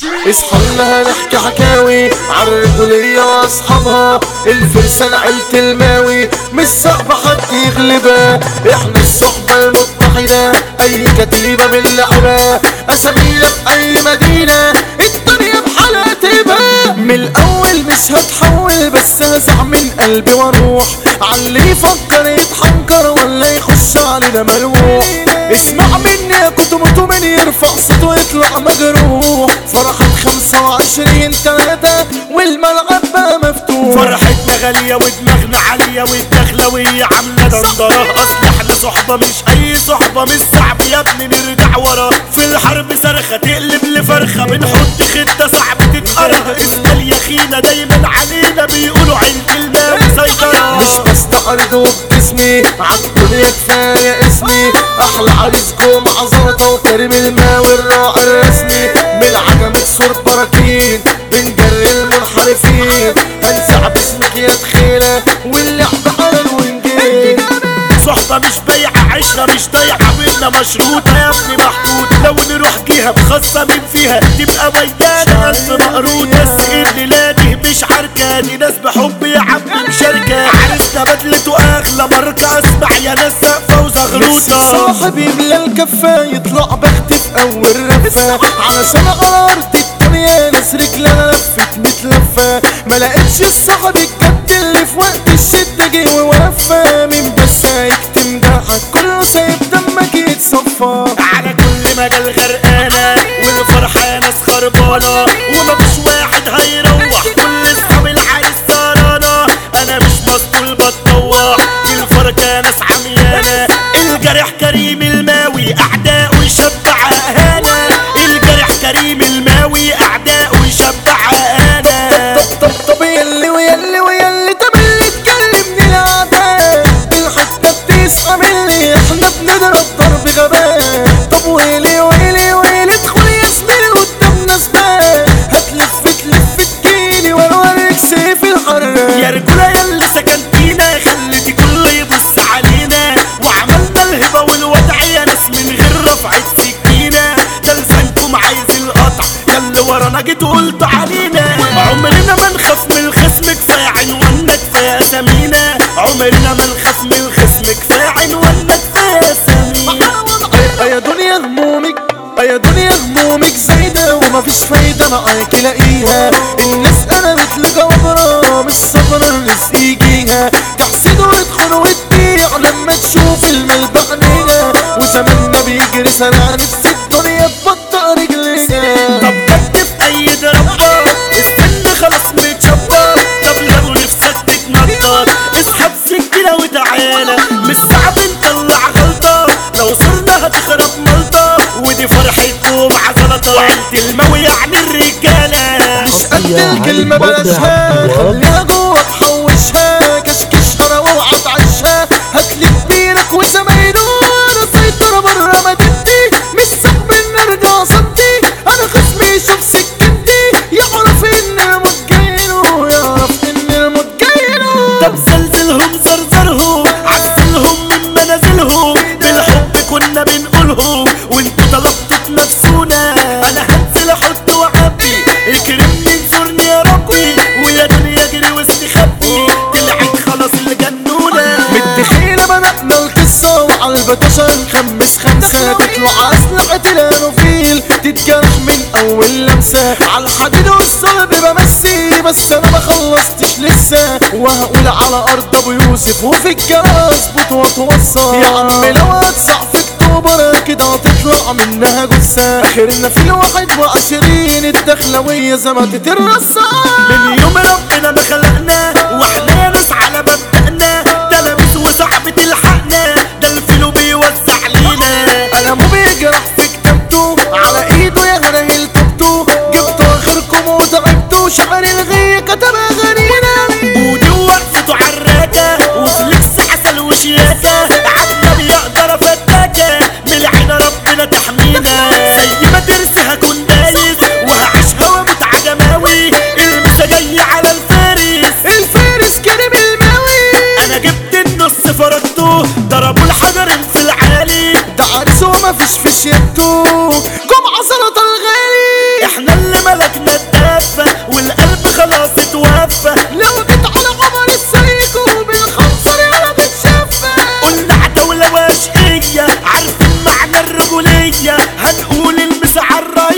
اصحى لنا نحكي حكاوي عن الرجولية واصحابها الفرسان عيلة الماوي مش صعب حد يغلبها احنا الصحبة المتحدة اي كتيبة من لعبة اسامينا في اي مدينة الدنيا بحالها تبقى من الاول مش هتحول بس هزع من قلبي واروح عاللي يفكر يتحنكر ولا يخش علينا ملوح اسمع مني يا كتمته من يرفع صوته ويطلع مجروح فرحة خمسة وعشرين تلاتة والملعب بقى مفتوح فرحتنا غالية ودماغنا عالية والدخلوية عاملة دندرة أصل احنا صحبة مش أي صحبة مش صعب يا ابني نرجع ورا في الحرب صرخة تقلب لفرخة بنحط خطة صعب تتقرا اسأل يا خينا دايما علينا بيقولوا عيلة الماء مسيطرة مش بستعرض بجسمي عالدنيا كفاية اسمي احلى عريس جمعة زلطة وكريم الماوي الراعي الرسمي من عجمة سور براكين بنجري المنحرفين هنزع باسمك يا تخيلة واللعب على الوينجين صحبة مش بايعة عشرة مش ضايعة بينا مشروطة يا ابني محطوط لو نروح جهة مخصصة من فيها تبقى ميدانة ألف مقروط بس اللي لاقيه مش عركة دي ناس بحب يا عم مشاركة عرسنا بدلته أغلى ماركة أسمع يا ناس سقفة وزغروطة صاحب يملى الكفة يطلع بخت في اول رفة علشان على ارض الدنيا ناس رجلها لفت متلفة ما لقيتش الصاحب الجد اللي في وقت الشدة جه ووفى من بس هيكتم جرحك كله سايب دمك يتصفى على كل مجال غرقانة والفرحة يا ناس خربانة ومفيش واحد هيروح كل اصحاب العريس سهرانة أنا مش مسطول بتطوح الفرقة يا ناس عميانة الجرح كريم الماوي أعداؤه يشبع أهانة الجرح كريم الماوي أعداؤه يشبع أهانة طب طب طب يلي ويلي ويلي طب اللي تكلمني العداء الحتة بتسقى مني احنا بنضرب ضرب غباء طب ويلي ويلي ويلي ادخل يا زميلي قدامنا سباق هتلف تلف تجيلي وانا اوريك سيف يا الحراق رجولة يلي سكنتينا خليتي كله يبص علينا وعملنا الهبة والوضع يا ناس من غير رفعة سكينة ده لسانكم عايز القطع يلي ورانا جيت قلت علينا عمرنا ما نخاف من الخصم كفاية عنواننا كفاية أسامينا عمرنا ما نخاف من الخصم كفاية عنواننا كفاية أسامينا يا دنيا همومك يا دنيا همومك زايدة ومفيش فايدة معاك لاقيها الناس انا مثل جبرة مش صبرة الرزق يجيها تحسد وتخون وتبيع لما تشوف المال بعينيها وزماننا بيجري سنة نفس الدنيا تبطأ رجليها طب كتف اي ضربة السن خلاص متشبر طب لو نفسك تتنطط اسحب سكينة وتعالى مش صعب نطلع غلطة لو صرنا هتخرب ملطة ودي فرحتكم عزلطة وعيلة الموي يعني الرجالة مش قد الكلمة بلاشها خليها جوه تحوشها كشكشها واوعى تعيشها هاتلي كبيرك وزمايله انا سيطرة برا مدينتي مش صعب ان ارجع صدي انا خصمي يشوف سكنتي يعرف ان الموت جايله يعرف ان الموت جايله طب زلزلهم زرزرهم عزلهم من منازلهم بالحب كنا بنقولهم وانتوا طلبتوا تنافسونا انا هنزل احط وعبي اكرمني انصرني يا ربي ويا دنيا جري واستخبي طلعت خلاص اللي جنونا متخيلة بدأنا القصة وعلى البطشة نخمس خمسة تطلع أسلحة الانوفيل تتجرح من أول لمسة على الحديد والصلب بمسي بس أنا ما خلصتش لسه وهقول على أرض أبو يوسف وفي الجرى أظبط وأتوصى يا عم لو هتصع في أكتوبر كده هتطلع منها جثة آخرنا في الواحد وعشرين الدخلوية زمتت الرصة من يوم ربنا ما خلقنا واحنا ناس على مبدأنا ده لابس وصعب تلحقنا ده الفيلو بيوزع لينا قلمه بيجرح في كتابته على ايده يا غنى التبتو جبتوا اخركم وتعبتوا شعر الغية كتب اغانينا ودي وقفته عراكة وفليكس عسل وشياكة عدنا بيقدر فتاكة بالعين ربنا تحمينا زي ما ترسي هكون دايس وهعيش هوا متعجماوي المسا جاي على الفارس الفارس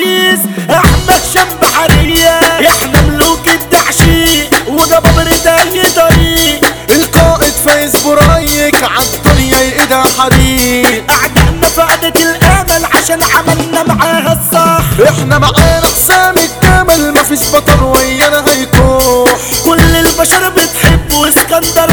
الرئيس احمد شاب حرية احنا ملوك التعشيق وجبابرة اي طريق القائد فايز برايك عالدنيا ايدها حديد اعدائنا فقدت الامل عشان عملنا معاها الصح احنا معانا حسام الكامل مفيش بطل ويانا هيكون كل البشر بتحبه اسكندر